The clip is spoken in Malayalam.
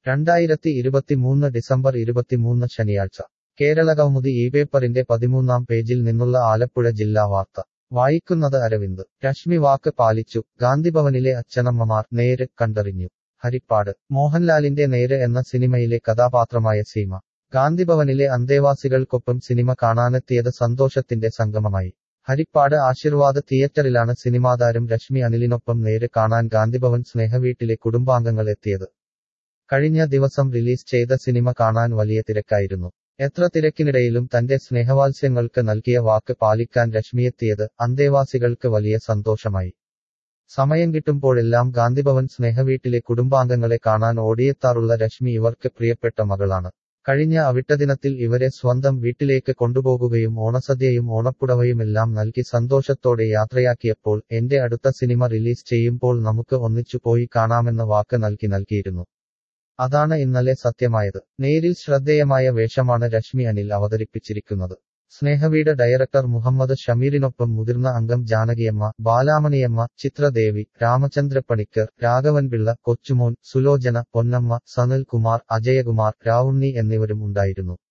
രണ്ടായിരത്തി ഇരുപത്തിമൂന്ന് ഡിസംബർ ഇരുപത്തിമൂന്ന് ശനിയാഴ്ച കേരള കൗമുദി ഈ പേപ്പറിന്റെ പതിമൂന്നാം പേജിൽ നിന്നുള്ള ആലപ്പുഴ ജില്ലാ വാർത്ത വായിക്കുന്നത് അരവിന്ദ് രശ്മി വാക്ക് പാലിച്ചു ഗാന്ധിഭവനിലെ അച്ഛനമ്മമാർ നേര് കണ്ടറിഞ്ഞു ഹരിപ്പാട് മോഹൻലാലിന്റെ നേര് എന്ന സിനിമയിലെ കഥാപാത്രമായ സീമ ഗാന്ധിഭവനിലെ അന്തേവാസികൾക്കൊപ്പം സിനിമ കാണാനെത്തിയത് സന്തോഷത്തിന്റെ സംഗമമായി ഹരിപ്പാട് ആശീർവാദ് തിയേറ്ററിലാണ് സിനിമാതാരം രശ്മി അനിലിനൊപ്പം നേര് കാണാൻ ഗാന്ധിഭവൻ സ്നേഹവീട്ടിലെ കുടുംബാംഗങ്ങൾ എത്തിയത് കഴിഞ്ഞ ദിവസം റിലീസ് ചെയ്ത സിനിമ കാണാൻ വലിയ തിരക്കായിരുന്നു എത്ര തിരക്കിനിടയിലും തന്റെ സ്നേഹവാത്സ്യങ്ങൾക്ക് നൽകിയ വാക്ക് പാലിക്കാൻ രശ്മിയെത്തിയത് അന്തേവാസികൾക്ക് വലിയ സന്തോഷമായി സമയം കിട്ടുമ്പോഴെല്ലാം ഗാന്ധിഭവൻ സ്നേഹവീട്ടിലെ കുടുംബാംഗങ്ങളെ കാണാൻ ഓടിയെത്താറുള്ള രശ്മി ഇവർക്ക് പ്രിയപ്പെട്ട മകളാണ് കഴിഞ്ഞ അവിട്ടദിനത്തിൽ ഇവരെ സ്വന്തം വീട്ടിലേക്ക് കൊണ്ടുപോകുകയും ഓണസദ്യയും ഓണപ്പുടവയുമെല്ലാം നൽകി സന്തോഷത്തോടെ യാത്രയാക്കിയപ്പോൾ എന്റെ അടുത്ത സിനിമ റിലീസ് ചെയ്യുമ്പോൾ നമുക്ക് ഒന്നിച്ചു പോയി കാണാമെന്ന വാക്ക് നൽകി നൽകിയിരുന്നു അതാണ് ഇന്നലെ സത്യമായത് നേരിൽ ശ്രദ്ധേയമായ വേഷമാണ് രശ്മി അനിൽ അവതരിപ്പിച്ചിരിക്കുന്നത് സ്നേഹവീട് ഡയറക്ടർ മുഹമ്മദ് ഷമീറിനൊപ്പം മുതിർന്ന അംഗം ജാനകിയമ്മ ബാലാമണിയമ്മ ചിത്രദേവി രാമചന്ദ്ര പണിക്കർ രാഘവൻപിള്ള കൊച്ചുമോൻ സുലോചന പൊന്നമ്മ സനൽ കുമാർ അജയകുമാർ രാവുണ്ണി എന്നിവരും ഉണ്ടായിരുന്നു